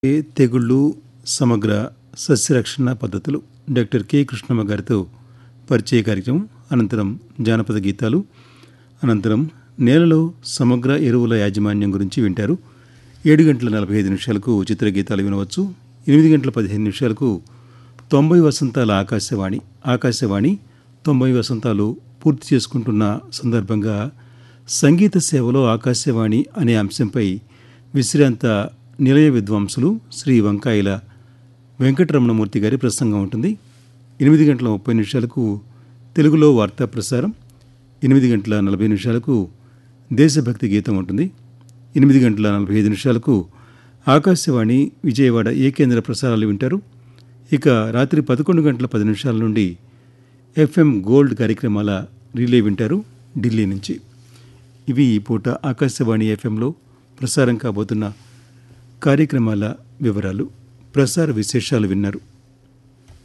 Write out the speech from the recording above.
ఏ తెగుళ్ళు సమగ్ర సస్యరక్షణ పద్ధతులు డాక్టర్ కె కృష్ణమ్మ గారితో పరిచయ కార్యక్రమం అనంతరం జానపద గీతాలు అనంతరం నేలలో సమగ్ర ఎరువుల యాజమాన్యం గురించి వింటారు ఏడు గంటల నలభై ఐదు నిమిషాలకు చిత్ర గీతాలు వినవచ్చు ఎనిమిది గంటల పదిహేను నిమిషాలకు తొంభై వసంతాల ఆకాశవాణి ఆకాశవాణి తొంభై వసంతాలు పూర్తి చేసుకుంటున్న సందర్భంగా సంగీత సేవలో ఆకాశవాణి అనే అంశంపై విశ్రాంత నిలయ విద్వాంసులు శ్రీ వంకాయల వెంకటరమణమూర్తి గారి ప్రసంగం ఉంటుంది ఎనిమిది గంటల ముప్పై నిమిషాలకు తెలుగులో వార్తా ప్రసారం ఎనిమిది గంటల నలభై నిమిషాలకు దేశభక్తి గీతం ఉంటుంది ఎనిమిది గంటల నలభై ఐదు నిమిషాలకు ఆకాశవాణి విజయవాడ ఏ కేంద్ర ప్రసారాలు వింటారు ఇక రాత్రి పదకొండు గంటల పది నిమిషాల నుండి ఎఫ్ఎం గోల్డ్ కార్యక్రమాల రిలే వింటారు ఢిల్లీ నుంచి ఇవి ఈ పూట ఆకాశవాణి ఎఫ్ఎంలో ప్రసారం కాబోతున్న కార్యక్రమాల వివరాలు ప్రసార విశేషాలు విన్నారు